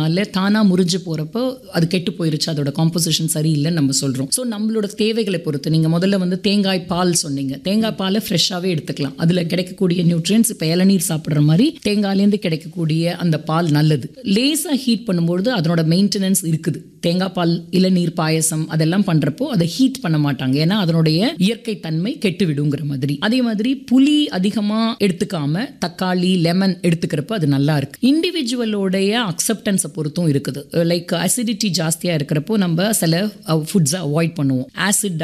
பால் தானாக முறிஞ்சு போகிறப்போ அது கெட்டு போயிருச்சு அதோட காம்போசிஷன் சரியில்லைன்னு நம்ம சொல்கிறோம் ஸோ நம்மளோட தேவைகளை பொறுத்து நீங்கள் முதல்ல வந்து தேங்காய் பால் சொன்னீங்க தேங்காய் பாலை ஃப்ரெஷ்ஷாகவே எடுத்துக்கலாம் அதில் கிடைக்கக்கூடிய நியூட்ரியன்ஸ் இப்போ இளநீர் சாப்பிட்ற மாதிரி தேங்காய்லேருந்து கிடைக்கக்கூடிய அந்த பால் நல்லது லேசாக ஹீட் பண்ணும்பொழுது அதனோட மெயின்டெனன்ஸ் இருக்குது தேங்காய் பால் இளநீர் பாயசம் அதெல்லாம் பண்ணுறப்போ அதை ஹீட் பண்ண மாட்டாங்க ஏன்னா அதனுடைய இயற்கை தன்மை கெட்டு விடுங்கிற மாதிரி அதே மாதிரி புளி அதிகமாக எடுத்துக்காம தக்காளி லெமன் எடுத்துக்கிறப்ப அது நல்லா இருக்கு இண்டிவிஜுவலோடைய அக்செப்டன்ஸை பொறுத்தும் இருக்குது லைக் அசிடிட்டி ஜாஸ்தியாக இருக்கிறப்போ நம்ம சில ஃபுட்ஸை அவாய்ட் பண்ணுவோம் ஆசிட்